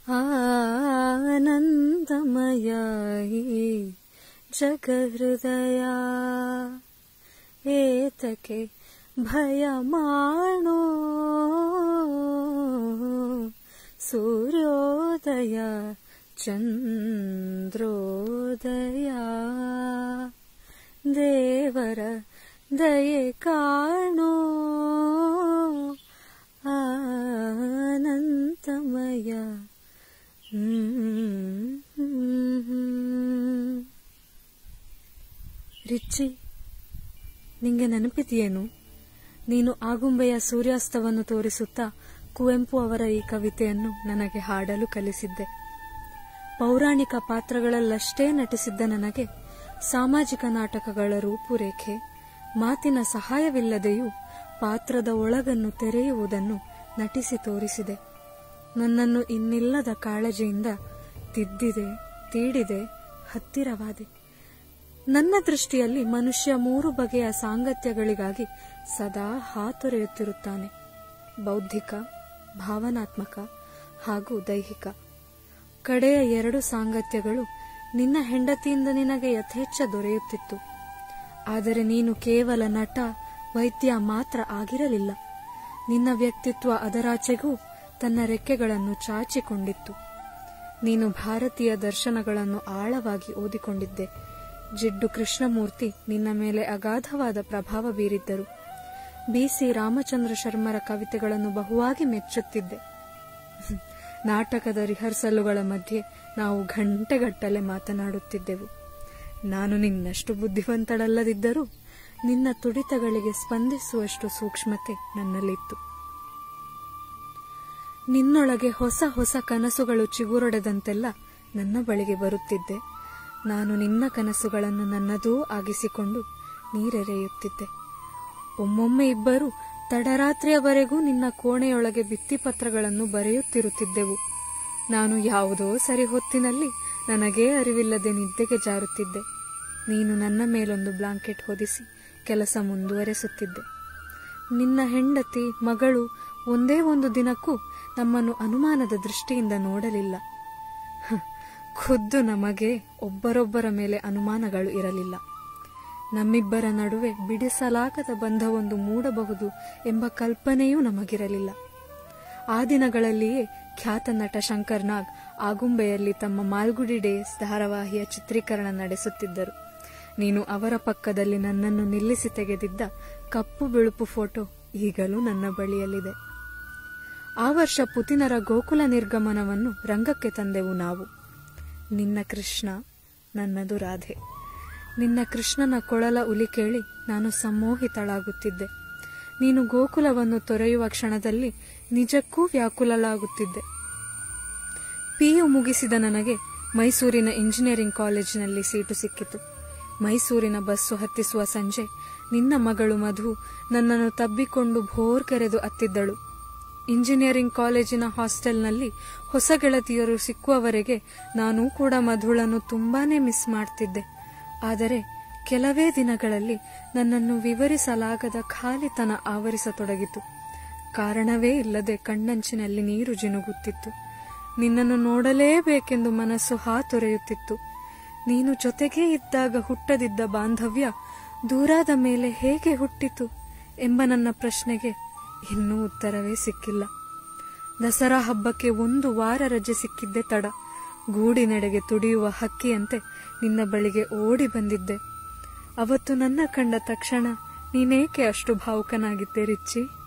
ಆನಂದಮಯಾಯಿ ಜಗಹೃದಯ ಏತಕೆ ಭಯ ಮಾಡೋ ಸೂರ್ಯೋದಯ ಚಂದ್ರೋದಯ ದೇವರ ದಯೆ ಕಾಣೋ ಅನಂತಮಯ ರಿಚ್ಚಿ ನಿಂಗೆ ನೆನಪಿದೆಯೇನು ನೀನು ಆಗುಂಬೆಯ ಸೂರ್ಯಾಸ್ತವನ್ನು ತೋರಿಸುತ್ತಾ ಕುವೆಂಪು ಅವರ ಈ ಕವಿತೆಯನ್ನು ನನಗೆ ಹಾಡಲು ಕಲಿಸಿದ್ದೆ ಪೌರಾಣಿಕ ಪಾತ್ರಗಳಲ್ಲಷ್ಟೇ ನಟಿಸಿದ್ದ ನನಗೆ ಸಾಮಾಜಿಕ ನಾಟಕಗಳ ರೂಪುರೇಖೆ ಮಾತಿನ ಸಹಾಯವಿಲ್ಲದೆಯೂ ಪಾತ್ರದ ಒಳಗನ್ನು ತೆರೆಯುವುದನ್ನು ನಟಿಸಿ ತೋರಿಸಿದೆ ನನ್ನನ್ನು ಇನ್ನಿಲ್ಲದ ಕಾಳಜಿಯಿಂದ ತಿದ್ದಿದೆ ತೀಡಿದೆ ಹತ್ತಿರವಾದೆ ನನ್ನ ದೃಷ್ಟಿಯಲ್ಲಿ ಮನುಷ್ಯ ಮೂರು ಬಗೆಯ ಸಾಂಗತ್ಯಗಳಿಗಾಗಿ ಸದಾ ಹಾತೊರೆಯುತ್ತಿರುತ್ತಾನೆ ಬೌದ್ಧಿಕ ಭಾವನಾತ್ಮಕ ಹಾಗೂ ದೈಹಿಕ ಕಡೆಯ ಎರಡು ಸಾಂಗತ್ಯಗಳು ನಿನ್ನ ಹೆಂಡತಿಯಿಂದ ನಿನಗೆ ಯಥೇಚ್ಛ ದೊರೆಯುತ್ತಿತ್ತು ಆದರೆ ನೀನು ಕೇವಲ ನಟ ವೈದ್ಯ ಮಾತ್ರ ಆಗಿರಲಿಲ್ಲ ನಿನ್ನ ವ್ಯಕ್ತಿತ್ವ ಅದರಾಚೆಗೂ ತನ್ನ ರೆಕ್ಕೆಗಳನ್ನು ಚಾಚಿಕೊಂಡಿತ್ತು ನೀನು ಭಾರತೀಯ ದರ್ಶನಗಳನ್ನು ಆಳವಾಗಿ ಓದಿಕೊಂಡಿದ್ದೆ ಜಿಡ್ಡು ಕೃಷ್ಣಮೂರ್ತಿ ನಿನ್ನ ಮೇಲೆ ಅಗಾಧವಾದ ಪ್ರಭಾವ ಬೀರಿದ್ದರು ಬಿಸಿ ರಾಮಚಂದ್ರ ಶರ್ಮರ ಕವಿತೆಗಳನ್ನು ಬಹುವಾಗಿ ಮೆಚ್ಚುತ್ತಿದ್ದೆ ನಾಟಕದ ರಿಹರ್ಸಲುಗಳ ಮಧ್ಯೆ ನಾವು ಗಂಟೆಗಟ್ಟಲೆ ಮಾತನಾಡುತ್ತಿದ್ದೆವು ನಾನು ನಿನ್ನಷ್ಟು ಬುದ್ಧಿವಂತಳಲ್ಲದಿದ್ದರೂ ನಿನ್ನ ತುಡಿತಗಳಿಗೆ ಸ್ಪಂದಿಸುವಷ್ಟು ಸೂಕ್ಷ್ಮತೆ ನನ್ನಲ್ಲಿತ್ತು ನಿನ್ನೊಳಗೆ ಹೊಸ ಹೊಸ ಕನಸುಗಳು ಚಿಗುರೊಡೆದಂತೆಲ್ಲ ನನ್ನ ಬಳಿಗೆ ಬರುತ್ತಿದ್ದೆ ನಾನು ನಿನ್ನ ಕನಸುಗಳನ್ನು ನನ್ನದೂ ಆಗಿಸಿಕೊಂಡು ನೀರೆರೆಯುತ್ತಿದ್ದೆ ಒಮ್ಮೊಮ್ಮೆ ಇಬ್ಬರು ತಡರಾತ್ರಿಯವರೆಗೂ ನಿನ್ನ ಕೋಣೆಯೊಳಗೆ ಭಿತ್ತಿಪತ್ರಗಳನ್ನು ಬರೆಯುತ್ತಿರುತ್ತಿದ್ದೆವು ನಾನು ಯಾವುದೋ ಸರಿ ಹೊತ್ತಿನಲ್ಲಿ ನನಗೇ ಅರಿವಿಲ್ಲದೆ ನಿದ್ದೆಗೆ ಜಾರುತ್ತಿದ್ದೆ ನೀನು ನನ್ನ ಮೇಲೊಂದು ಬ್ಲಾಂಕೆಟ್ ಹೊದಿಸಿ ಕೆಲಸ ಮುಂದುವರೆಸುತ್ತಿದ್ದೆ ನಿನ್ನ ಹೆಂಡತಿ ಮಗಳು ಒಂದೇ ಒಂದು ದಿನಕ್ಕೂ ನಮ್ಮನ್ನು ಅನುಮಾನದ ದೃಷ್ಟಿಯಿಂದ ನೋಡಲಿಲ್ಲ ಹ, ಖುದ್ದು ನಮಗೆ ಒಬ್ಬರೊಬ್ಬರ ಮೇಲೆ ಅನುಮಾನಗಳು ಇರಲಿಲ್ಲ ನಮ್ಮಿಬ್ಬರ ನಡುವೆ ಬಿಡಿಸಲಾಗದ ಬಂಧವೊಂದು ಮೂಡಬಹುದು ಎಂಬ ಕಲ್ಪನೆಯೂ ನಮಗಿರಲಿಲ್ಲ ಆ ದಿನಗಳಲ್ಲಿಯೇ ಖ್ಯಾತ ನಟ ಶಂಕರ್ ನಾಗ್ ಆಗುಂಬೆಯಲ್ಲಿ ತಮ್ಮ ಮಾಲ್ಗುಡಿ ಡೇಸ್ ಧಾರಾವಾಹಿಯ ಚಿತ್ರೀಕರಣ ನಡೆಸುತ್ತಿದ್ದರು ನೀನು ಅವರ ಪಕ್ಕದಲ್ಲಿ ನನ್ನನ್ನು ನಿಲ್ಲಿಸಿ ತೆಗೆದಿದ್ದ ಕಪ್ಪು ಬಿಳುಪು ಫೋಟೋ ಈಗಲೂ ನನ್ನ ಬಳಿಯಲ್ಲಿದೆ ಆ ವರ್ಷ ಪುತಿನರ ಗೋಕುಲ ನಿರ್ಗಮನವನ್ನು ರಂಗಕ್ಕೆ ತಂದೆವು ನಾವು ನಿನ್ನ ಕೃಷ್ಣ ನನ್ನದು ರಾಧೆ ನಿನ್ನ ಕೃಷ್ಣನ ಕೊಳಲ ಉಲಿ ಕೇಳಿ ನಾನು ಸಮ್ಮೋಹಿತಳಾಗುತ್ತಿದ್ದೆ ನೀನು ಗೋಕುಲವನ್ನು ತೊರೆಯುವ ಕ್ಷಣದಲ್ಲಿ ನಿಜಕ್ಕೂ ವ್ಯಾಕುಲಳಾಗುತ್ತಿದ್ದೆ ಪಿಯು ಮುಗಿಸಿದ ನನಗೆ ಮೈಸೂರಿನ ಇಂಜಿನಿಯರಿಂಗ್ ಕಾಲೇಜಿನಲ್ಲಿ ಸೀಟು ಸಿಕ್ಕಿತು ಮೈಸೂರಿನ ಬಸ್ಸು ಹತ್ತಿಸುವ ಸಂಜೆ ನಿನ್ನ ಮಗಳು ಮಧು ನನ್ನನ್ನು ತಬ್ಬಿಕೊಂಡು ಭೋರ್ ಕರೆದು ಅತ್ತಿದ್ದಳು ಇಂಜಿನಿಯರಿಂಗ್ ಕಾಲೇಜಿನ ಹಾಸ್ಟೆಲ್ನಲ್ಲಿ ಹೊಸ ಗೆಳತಿಯರು ಸಿಕ್ಕುವವರೆಗೆ ನಾನೂ ಕೂಡ ಮಧುಳನ್ನು ತುಂಬಾನೇ ಮಿಸ್ ಮಾಡ್ತಿದ್ದೆ ಆದರೆ ಕೆಲವೇ ದಿನಗಳಲ್ಲಿ ನನ್ನನ್ನು ವಿವರಿಸಲಾಗದ ಖಾಲಿತನ ಆವರಿಸತೊಡಗಿತು ಕಾರಣವೇ ಇಲ್ಲದೆ ಕಣ್ಣಂಚಿನಲ್ಲಿ ನೀರು ಜಿನುಗುತ್ತಿತ್ತು ನಿನ್ನನ್ನು ನೋಡಲೇಬೇಕೆಂದು ಮನಸ್ಸು ಹಾತೊರೆಯುತ್ತಿತ್ತು ನೀನು ಜೊತೆಗೇ ಇದ್ದಾಗ ಹುಟ್ಟದಿದ್ದ ಬಾಂಧವ್ಯ ದೂರಾದ ಮೇಲೆ ಹೇಗೆ ಹುಟ್ಟಿತು ಎಂಬ ನನ್ನ ಪ್ರಶ್ನೆಗೆ ಇನ್ನೂ ಉತ್ತರವೇ ಸಿಕ್ಕಿಲ್ಲ ದಸರಾ ಹಬ್ಬಕ್ಕೆ ಒಂದು ವಾರ ರಜೆ ಸಿಕ್ಕಿದ್ದೆ ತಡ ಗೂಡಿನೆಡೆಗೆ ತುಡಿಯುವ ಹಕ್ಕಿಯಂತೆ ನಿನ್ನ ಬಳಿಗೆ ಓಡಿ ಬಂದಿದ್ದೆ ಅವತ್ತು ನನ್ನ ಕಂಡ ತಕ್ಷಣ ನೀನೇಕೆ ಅಷ್ಟು ಭಾವುಕನಾಗಿದ್ದೆ ರಿಚ್ಚಿ